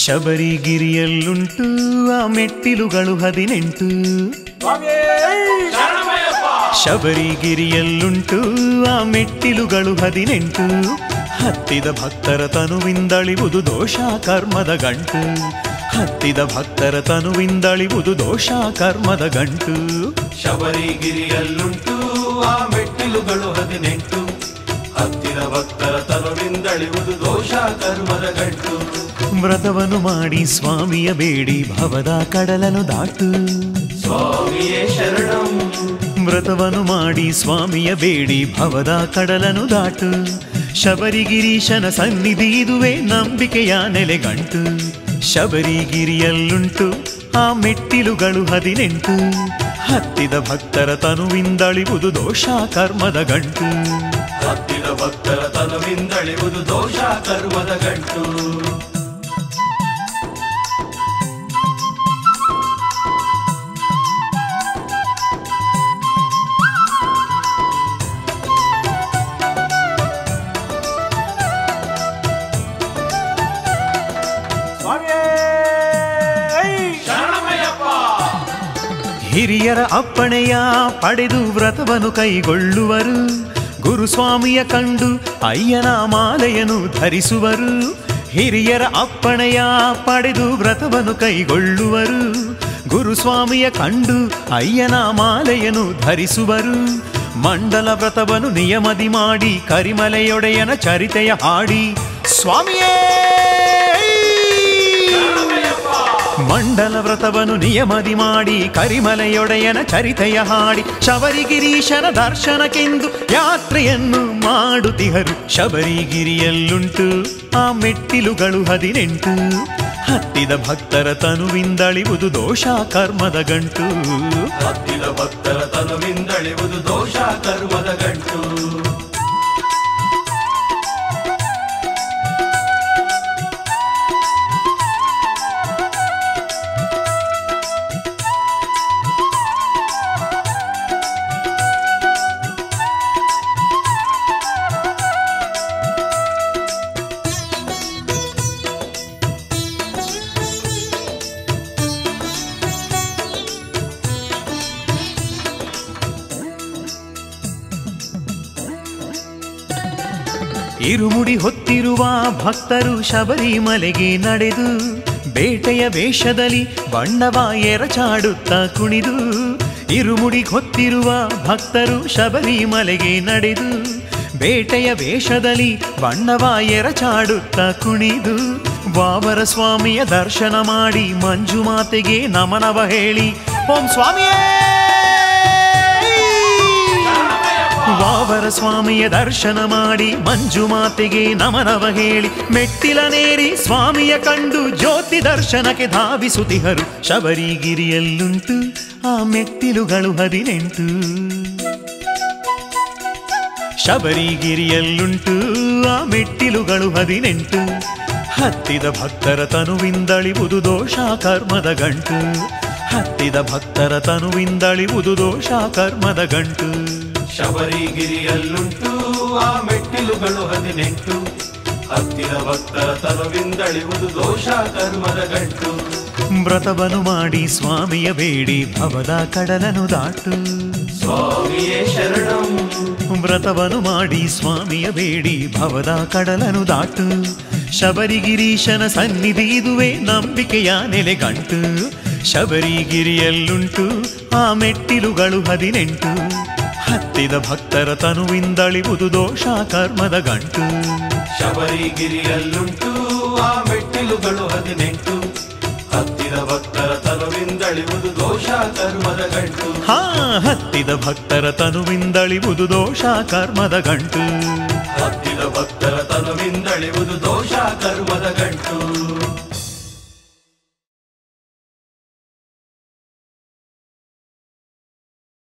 ಶಬರಿಗಿರಿಯಲ್ಲುಂಟು ಆ ಮೆಟ್ಟಿಲುಗಳು ಹದಿನೆಂಟು ಶಬರಿಗಿರಿಯಲ್ಲುಂಟು ಆ ಮೆಟ್ಟಿಲುಗಳು ಹದಿನೆಂಟು ಹತ್ತಿದ ಭಕ್ತರ ತನುವಿಂದಳಿವುದು ದೋಷ ಕರ್ಮದ ಗಂಟು ಹತ್ತಿದ ಭಕ್ತರ ತನುವಿಂದಳಿವುದು ದೋಷ ಕರ್ಮದ ಗಂಟು ಶಬರಿಗಿರಿಯಲ್ಲುಂಟು ಆ ಮೆಟ್ಟಿಲುಗಳು ಹದಿನೆಂಟು ಹತ್ತಿರ ಭಕ್ತರ ತನುವಿಂದಳಿವುದು ದೋಷ ಕರ್ಮದ ಗಂಟು ವ್ರತವನ್ನು ಮಾಡಿ ಸ್ವಾಮಿಯ ಬೇಡಿ ಭವದ ಕಡಲನು ದಾಟು ಸ್ವಾಮಿಯೇ ಶರಣಂ ವ್ರತವನ್ನು ಮಾಡಿ ಸ್ವಾಮಿಯ ಬೇಡಿ ಭವದ ಕಡಲನು ದಾಟು ಶಬರಿಗಿರೀಶನ ಸನ್ನಿಧಿ ಇದುವೇ ನಂಬಿಕೆಯ ನೆಲೆಗಂಟು ಶಬರಿಗಿರಿಯಲ್ಲುಂಟು ಆ ಮೆಟ್ಟಿಲುಗಳು ಹದಿನೆಂಟು ಹತ್ತಿದ ಭಕ್ತರ ತನುವಿಂದಳಿವುದು ದೋಷ ಕರ್ಮದ ಗಂಟು ಹತ್ತಿರ ಭಕ್ತರ ತನುವಿಂದಳಿವುದು ದೋಷ ಕರ್ಮದ ಗಂಟು ಶರಣಮಯ್ಯಪ್ಪ ಹಿರಿಯರ ಅಪ್ಪಣೆಯ ಪಡೆದು ವ್ರತವನ್ನು ಕೈಗೊಳ್ಳುವರು ಗುರುಸ್ವಾಮಿಯ ಕಂಡು ಅಯ್ಯನ ಮಾಲೆಯನ್ನು ಧರಿಸುವರು ಹಿರಿಯರ ಅಪ್ಪಣೆಯ ಪಡೆದು ವ್ರತವನ್ನು ಕೈಗೊಳ್ಳುವರು ಗುರುಸ್ವಾಮಿಯ ಕಂಡು ಅಯ್ಯನ ಮಾಲೆಯನ್ನು ಧರಿಸುವರು ಮಂಡಲ ವ್ರತವನ್ನು ನಿಯಮದಿ ಮಾಡಿ ಕರಿಮಲೆಯೊಡೆಯನ ಚರಿತೆಯ ಹಾಡಿ ಸ್ವಾಮಿಯೇ ಮಂಡಲ ವ್ರತವನ್ನು ನಿಯಮದಿ ಮಾಡಿ ಕರಿಮಲೆಯೊಡೆಯನ ಚರಿತೆಯ ಹಾಡಿ ಶಬರಿಗಿರೀಶನ ದರ್ಶನಕ್ಕೆಂದು ಯಾತ್ರೆಯನ್ನು ಮಾಡುತ್ತಿಹರು ಶಬರಿಗಿರಿಯಲ್ಲುಂಟು ಆ ಮೆಟ್ಟಿಲುಗಳು ಹದಿನೆಂಟು ಹತ್ತಿದ ಭಕ್ತರ ತನುವಿಂದಳಿವುದು ದೋಷ ಕರ್ಮದ ಗಂಟು ಹತ್ತಿರ ಭಕ್ತರ ತನುವಿಂದಳಿವುದು ದೋಷ ಕರ್ಮದ ಗಂಟು ಇರುಮುಡಿ ಹೊತ್ತಿರುವ ಭಕ್ತರು ಶಬರಿಮಲೆಗೆ ನಡೆದು ಬೇಟೆಯ ವೇಷದಲ್ಲಿ ಬಣ್ಣವ ಎರಚಾಡುತ್ತಾ ಕುಣಿದು ಇರುಮುಡಿ ಹೊತ್ತಿರುವ ಭಕ್ತರು ಶಬರಿಮಲೆಗೆ ನಡೆದು ಬೇಟೆಯ ವೇಷದಲ್ಲಿ ಬಣ್ಣವ ಎರಚಾಡುತ್ತಾ ಕುಣಿದು ವಾವರ ಸ್ವಾಮಿಯ ದರ್ಶನ ಮಾಡಿ ಮಂಜುಮಾತೆಗೆ ನಮನವ ಹೇಳಿ ಓಂ ಸ್ವಾಮಿಯೇ ವಾವರ ಸ್ವಾಮಿಯ ದರ್ಶನ ಮಾಡಿ ಮಂಜುಮಾತೆಗೆ ನಮನವ ಹೇಳಿ ಮೆಟ್ಟಿಲನೇರಿ ಸ್ವಾಮಿಯ ಕಂಡು ಜ್ಯೋತಿ ದರ್ಶನಕ್ಕೆ ಧಾವಿಸುತ್ತಿಹರು ಶಬರಿಗಿರಿಯಲ್ಲುಂಟು ಆ ಮೆಟ್ಟಿಲುಗಳು ಹದಿನೆಂಟು ಶಬರಿಗಿರಿಯಲ್ಲುಂಟು ಆ ಮೆಟ್ಟಿಲುಗಳು ಹದಿನೆಂಟು ಹತ್ತಿದ ಭಕ್ತರ ತನುವಿಂದಳಿವುದು ದೋಷ ಕರ್ಮದ ಗಂಟು ಹತ್ತಿದ ಭಕ್ತರ ತನುವಿಂದಳಿವುದು ದೋಷ ಕರ್ಮದ ಗಂಟು ಶಬರಿಗಿರಿಯಲ್ಲುಂಟು ಆ ಮೆಟ್ಟಿಲುಗಳು ಹದಿನೆಂಟು ಹತ್ತಿರ ಭಕ್ತರ ತನುವಿಂದಳಿವುದು ದೋಷ ಕರ್ಮದ ಗಂಟು ವ್ರತವನ್ನು ಮಾಡಿ ಸ್ವಾಮಿಯ ಬೇಡಿ ಭವದ ಕಡಲನು ದಾಟು ಸ್ವಾಮಿಯೇ ಶರಣಂ ವ್ರತವನ್ನು ಮಾಡಿ ಸ್ವಾಮಿಯ ಬೇಡಿ ಭವದ ಕಡಲನು ದಾಟು ಶಬರಿಗಿರೀಶನ ಸನ್ನಿಧಿ ಇದುವೇ ನಂಬಿಕೆಯ ನೆಲೆಗಂಟು ಶಬರಿಗಿರಿಯಲ್ಲುಂಟು ಆ ಮೆಟ್ಟಿಲುಗಳು ಹದಿನೆಂಟು ಹತ್ತಿದ ಭಕ್ತರ ತನುವಿಂದಳಿವುದು ದೋಷ ಕರ್ಮದ ಗಂಟು ಶಬರಿಗಿರಿಯಲ್ಲುಂಟು ಆ ಮೆಟ್ಟಿಲುಗಳು ಹದಿನೆಂಟು ಹತ್ತಿರ ಭಕ್ತರ ತನುವಿಂದಳಿವುದು ದೋಷ ಕರ್ಮದ ಗಂಟು ಹಾ ಹತ್ತಿದ ಭಕ್ತರ ತನುವಿಂದಳಿವುದು ದೋಷ ಕರ್ಮದ ಗಂಟು ಹತ್ತಿರ ಭಕ್ತರ ತನುವಿಂದಳಿವುದು ದೋಷ ಕರ್ಮದ ಗಂಟು